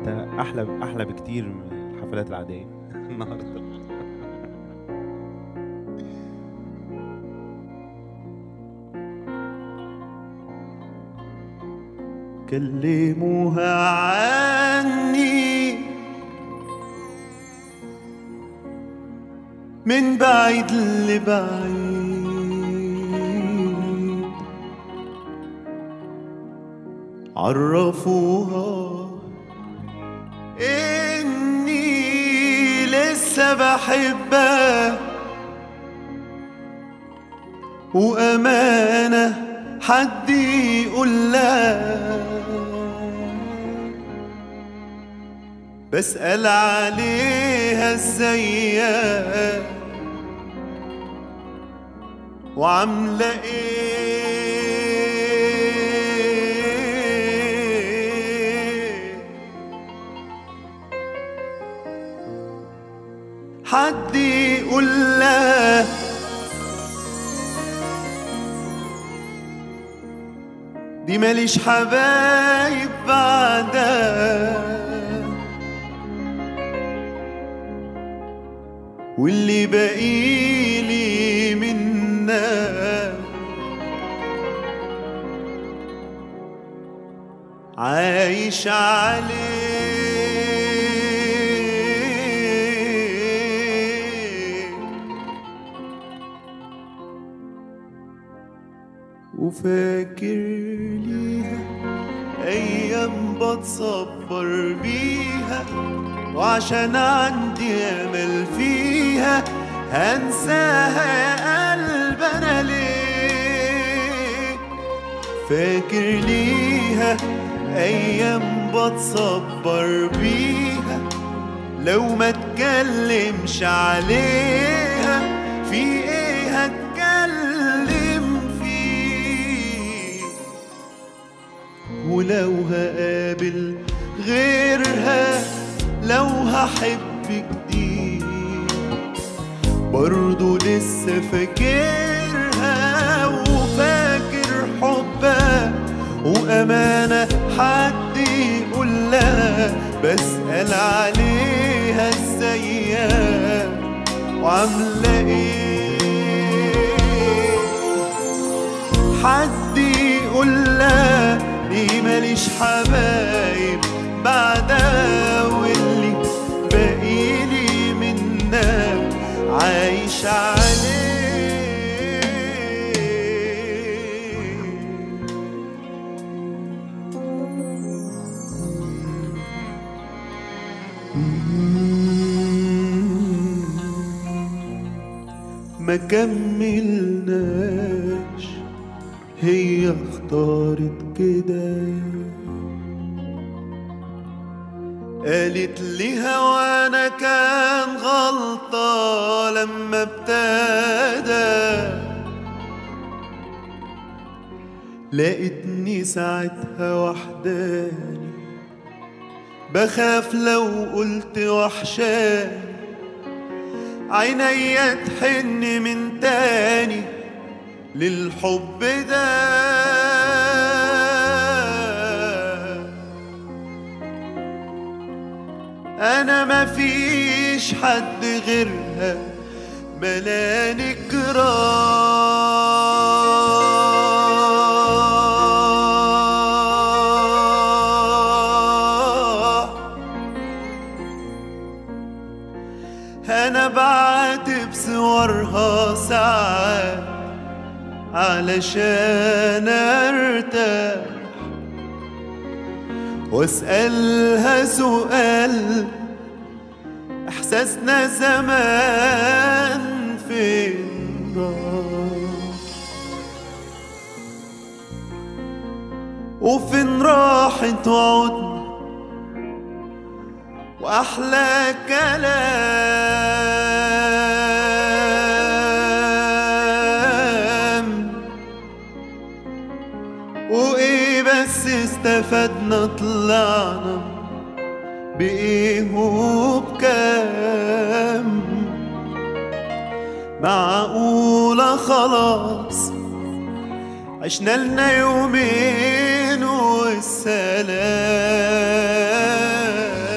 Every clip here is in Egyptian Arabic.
انت احلى احلى بكتير من الحفلات العاديه النهارده كلموها عني من بعيد لبعيد عرفوها اني لسه بحبها وامانه حد يقول لا بسأل عليها ازيك وعاملة ايه حد يقول لا دي ماليش حبايب بعدها واللي بقيلي منا عايش عليه وفاكر ليها أيام بتصبر بيها وعشان عندي أمل فيها هنساها يا قلب أنا ليه فاكر ليها أيام بتصبر بيها لو ما اتكلمش عليها في ايه هتكلم فيه ولو هقابل غيرها لو هحب جديد برضو لسه فاكرها وفاكر حبها وأمانة حد يقول لها بسأل عليها ازيك وعاملة ايه حد يقول لها دي ماليش حبايب بعدها واللي باقيلي منها عايش عليه ما كملناش هي اختارت كده قالت لي هوانا كان غلطة لما ابتدى لقيتني ساعتها وحداني بخاف لو قلت وحشاني عينيا تحن من تاني للحب ده انا مفيش حد غيرها ملاني جراح انا بعاتب صورها ساعات علشان ارتاح واسألها سؤال احساسنا زمان فين راح وفين راحت وعدنا واحلى كلام وايه بس استفدنا طلعنا بايه وبكام معقولة خلاص عشنا لنا يومين والسلام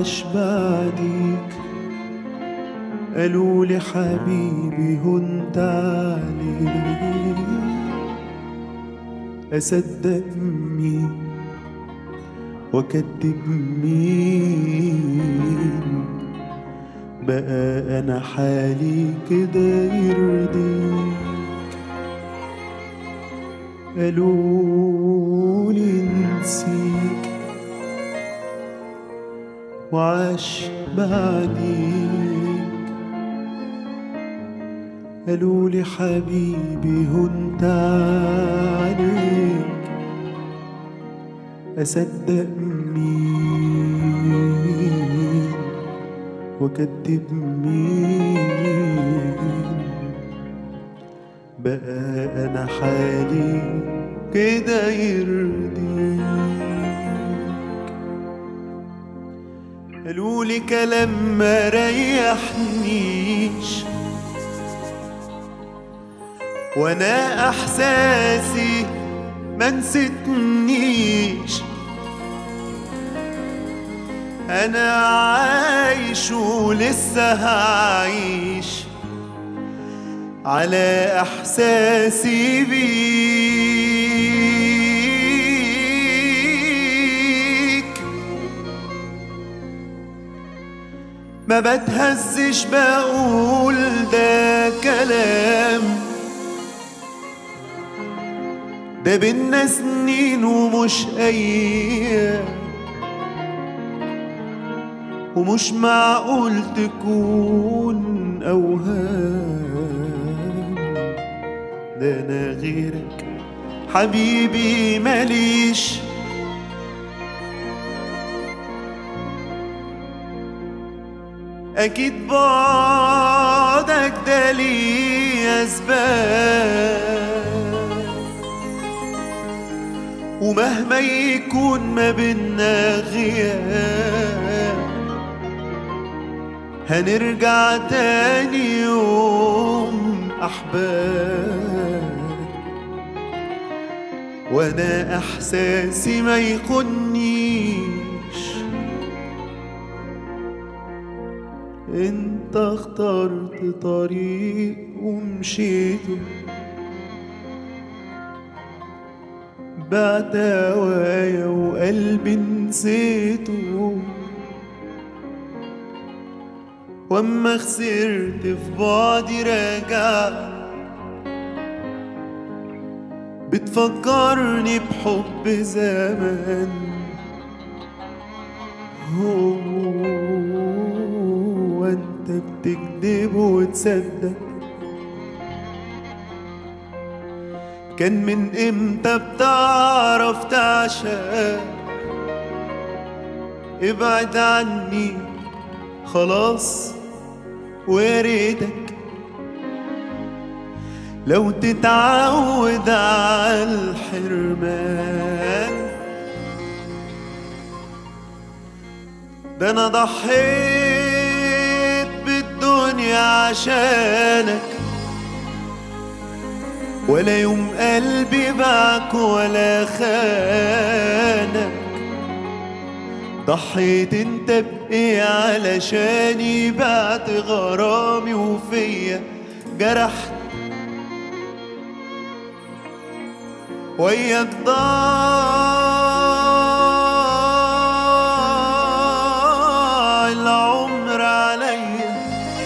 وعاش بعديك قالوا لي حبيبي هنت عليك أصدق مين وأكدب مين بقى أنا حالي كده يرضيك قالوا لي نسيك وعاش بعديك قالوا لي حبيبي هنت عليك أصدق مين وأكدب مين بقى أنا حالي كده يرضيك قالوا لي كلام ما ريحنيش وانا احساسي ما نسيتنيش انا عايش ولسه هعيش على احساسي بيك ما بتهزش بقول ده كلام ده بينا سنين ومش ايام ومش معقول تكون اوهام ده انا غيرك حبيبي ماليش اكيد بعدك ده ليه اسباب ومهما يكون ما بينا غياب هنرجع تاني يوم أحباب وأنا إحساسي ما يخنيش انت اخترت طريق ومشيته بعت هوايا وقلبي نسيته واما خسرت في بعدي راجع بتفكرني بحب زمان هو انت بتكذب وتصدق كان من امتى بتعرف تعشق ابعد عني خلاص وريتك لو تتعود على الحرمان ده انا ضحيت بالدنيا عشانك ولا يوم قلبي باعك ولا خانك ضحيت انت بايه علشاني بعت غرامي وفيا جرحت وياك ضاع العمر عليا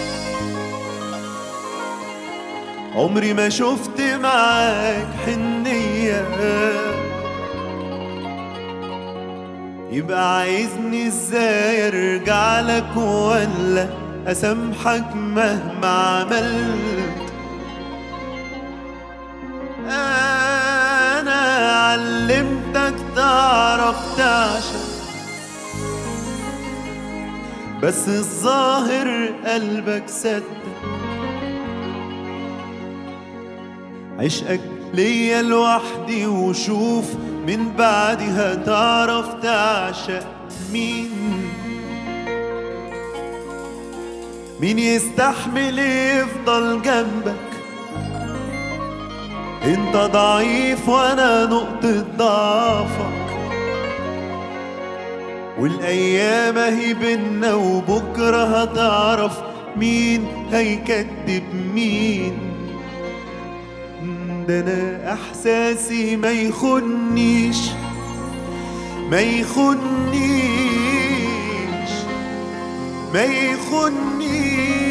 عمري ما شفت معاك حنية يبقى عايزني ازاي ارجع لك ولا اسامحك مهما عملت انا علمتك تعرف تعشق بس الظاهر قلبك صدق عشقك ليا لوحدي وشوف من بعدي هتعرف تعشق مين مين يستحمل يفضل جنبك انت ضعيف وانا نقطة ضعفك والايام اهي بينا وبكره هتعرف مين هيكذب مين ده انا احساسي ما يخنيش ما يخنيش ما يخنيش